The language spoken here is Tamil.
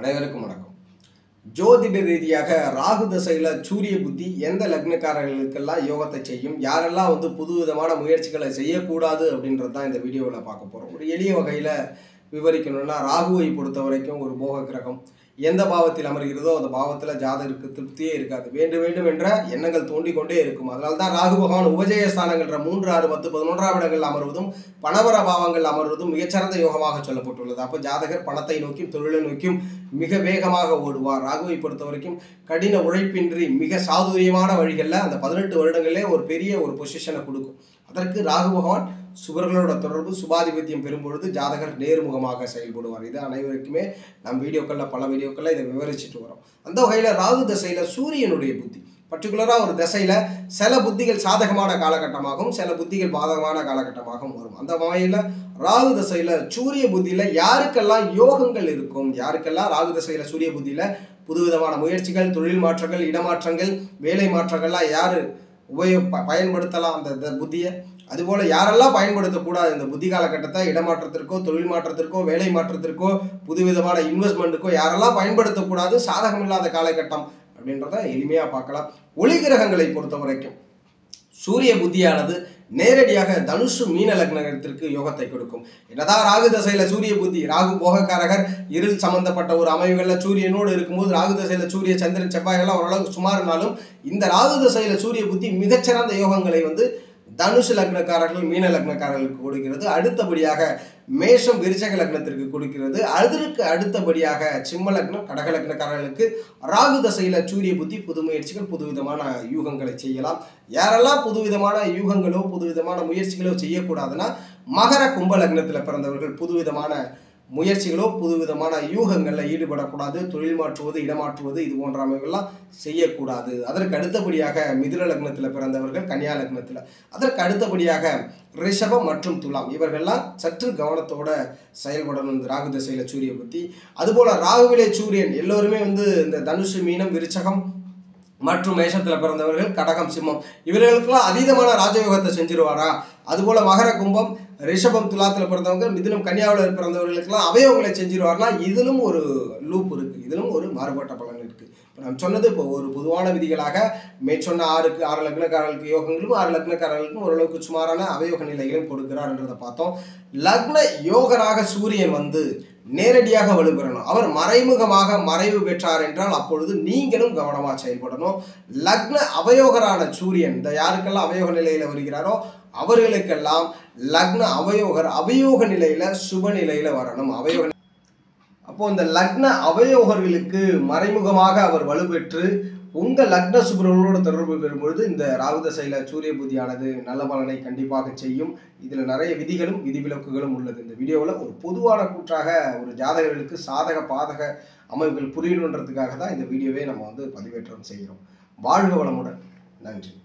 அனைவருக்கும் வணக்கம் ஜோதிட ரீதியாக ராகு தசையில் சூரிய புத்தி எந்த லக்னக்காரர்களுக்கெல்லாம் யோகத்தை செய்யும் யாரெல்லாம் வந்து புது விதமான முயற்சிகளை செய்யக்கூடாது அப்படின்றது தான் இந்த வீடியோவில் பார்க்க போகிறோம் ஒரு எளிய வகையில் விவரிக்கணும்னா ராகுவை பொறுத்த வரைக்கும் ஒரு போக கிரகம் எந்த பாவத்தில் அமர்கிறதோ அந்த பாவத்தில் ஜாதகருக்கு திருப்தியே இருக்காது வேண்டும் வேண்டும் என்ற எண்ணங்கள் தோண்டிக் கொண்டே இருக்கும் அதனால தான் ராகு பகவான் உபஜய ஸ்தானங்கள்ன்ற மூன்று ஆறு பத்து பதினொன்றாம் இடங்கள் அமர்வதும் பணவர பாவங்கள் அமர்வதும் மிகச்சிறந்த யோகமாக சொல்லப்பட்டுள்ளது அப்போ ஜாதகர் பணத்தை நோக்கியும் தொழிலை நோக்கியும் மிக வேகமாக ஓடுவார் ராகுவை பொறுத்த வரைக்கும் கடின உழைப்பின்றி மிக சாதுரியமான வழிகளில் அந்த பதினெட்டு வருடங்களே ஒரு பெரிய ஒரு பொசிஷனை கொடுக்கும் அதற்கு ராகு பகவான் சுவர்களோட தொடர்பு சுபாதிபத்தியம் பெறும்பொழுது ஜாதகர் நேர்முகமாக செயல்படுவார் இது அனைவருக்குமே நம் வீடியோக்களில் பல வீடியோக்களில் இதை விவரிச்சுட்டு வரோம் அந்த வகையில் ராகு தசையில் சூரியனுடைய புத்தி பர்டிகுலராக ஒரு திசையில் சில புத்திகள் சாதகமான காலகட்டமாகவும் சில புத்திகள் பாதகமான காலகட்டமாகவும் வரும் அந்த வகையில் ராகு தசையில் சூரிய புத்தியில் யாருக்கெல்லாம் யோகங்கள் இருக்கும் யாருக்கெல்லாம் ராகு தசையில் சூரிய புத்தியில் புதுவிதமான முயற்சிகள் தொழில் மாற்றங்கள் இடமாற்றங்கள் வேலை மாற்றங்கள்லாம் யார் உபயோ ப- பயன்படுத்தலாம் அந்த த- புத்தியை அதுபோல் யாரெல்லாம் பயன்படுத்தக்கூடாது இந்த புத்தி காலகட்டத்தை இடமாற்றத்திற்கோ தொழில் மாற்றத்திற்கோ வேலை மாற்றத்திற்கோ புதுவிதமான இன்வெஸ்ட்மெண்ட்டுக்கோ யாரெல்லாம் பயன்படுத்தக்கூடாது சாதகம் இல்லாத காலகட்டம் அப்படின்றத எளிமையாக பார்க்கலாம் ஒளி கிரகங்களை பொறுத்த வரைக்கும் சூரிய புத்தியானது நேரடியாக தனுஷு மீன லக்னத்திற்கு யோகத்தை கொடுக்கும் என்னதான் ராகு தசையில சூரிய புத்தி ராகு போகக்காரகர் இருள் சம்பந்தப்பட்ட ஒரு அமைவுகள்ல சூரியனோடு இருக்கும்போது ராகு தசையில சூரிய சந்திரன் செவ்வாயெல்லாம் ஓரளவுக்கு சுமார்னாலும் இந்த ராகு தசையில சூரிய புத்தி மிகச்சிறந்த யோகங்களை வந்து தனுஷு லக்னக்காரர்கள் மீன லக்னக்காரர்களுக்கு கொடுக்கிறது அடுத்தபடியாக மேஷம் விருச்சக லக்னத்திற்கு கொடுக்கிறது அதற்கு அடுத்தபடியாக சிம்ம லக்னம் கடக லக்னக்காரர்களுக்கு ராகு தசையில சூரிய புத்தி புது முயற்சிகள் புதுவிதமான யூகங்களை செய்யலாம் யாரெல்லாம் புதுவிதமான யூகங்களோ புதுவிதமான முயற்சிகளோ செய்யக்கூடாதுன்னா மகர கும்ப லக்னத்தில் பிறந்தவர்கள் புதுவிதமான முயற்சிகளோ புதுவிதமான யூகங்களில் ஈடுபடக்கூடாது தொழில் மாற்றுவது இடமாற்றுவது இது போன்ற அமைவுகள்லாம் செய்யக்கூடாது அதற்கு அடுத்தபடியாக மிதுன லக்னத்தில் பிறந்தவர்கள் கன்னியா லக்னத்தில் அதற்கு அடுத்தபடியாக ரிஷபம் மற்றும் துலாம் இவர்கள்லாம் சற்று கவனத்தோட செயல்படணும் இந்த ராகு திசையில் சூரிய புத்தி அதுபோல் ராகுவிலே சூரியன் எல்லோருமே வந்து இந்த தனுசு மீனம் விருச்சகம் மற்றும் மேஷத்தில் பிறந்தவர்கள் கடகம் சிம்மம் இவர்களுக்கெல்லாம் அதீதமான ராஜயோகத்தை செஞ்சிருவாரா அதுபோல மகர கும்பம் ரிஷபம் துலாத்தில் பிறந்தவங்க மிதுனம் கன்னியாவில் பிறந்தவர்களுக்கெல்லாம் அவயவங்களை செஞ்சிருவார்னா இதிலும் ஒரு லூப் இருக்கு இதிலும் ஒரு மாறுபட்ட பலன் இருக்கு இப்போ நான் சொன்னது இப்போ ஒரு பொதுவான விதிகளாக மேற்சொன்ன ஆறுக்கு ஆறு லக்னக்காரர்களுக்கு யோகங்களும் ஆறு லக்னக்காரர்களுக்கும் ஓரளவுக்கு சுமாரான அவயோக நிலைகளையும் கொடுக்கிறார்ன்றதை பார்த்தோம் லக்ன யோகராக சூரியன் வந்து நேரடியாக வலுப்பெறணும் அவர் மறைமுகமாக மறைவு பெற்றார் என்றால் அப்பொழுது நீங்களும் கவனமாக செயல்படணும் லக்ன அவயோகரான சூரியன் இந்த யாருக்கெல்லாம் அவயோக நிலையில் வருகிறாரோ அவர்களுக்கெல்லாம் லக்ன அவயோகர் அவயோக நிலையில சுப நிலையில வரணும் அவயோக அப்போ இந்த லக்ன அவயோகர்களுக்கு மறைமுகமாக அவர் வலுப்பெற்று உங்க லக்ன சுபர்களோடு தொடர்பு பெறும்பொழுது இந்த ராகுதசையில சூரிய புத்தியானது நல்ல பலனை கண்டிப்பாக செய்யும் இதுல நிறைய விதிகளும் விதிவிலக்குகளும் உள்ளது இந்த வீடியோவில் ஒரு பொதுவான கூற்றாக ஒரு ஜாதகர்களுக்கு சாதக பாதக அமைப்புகள் புரியணுன்றதுக்காக தான் இந்த வீடியோவே நம்ம வந்து பதிவேற்றம் செய்கிறோம் வாழ்க வளமுடன் நன்றி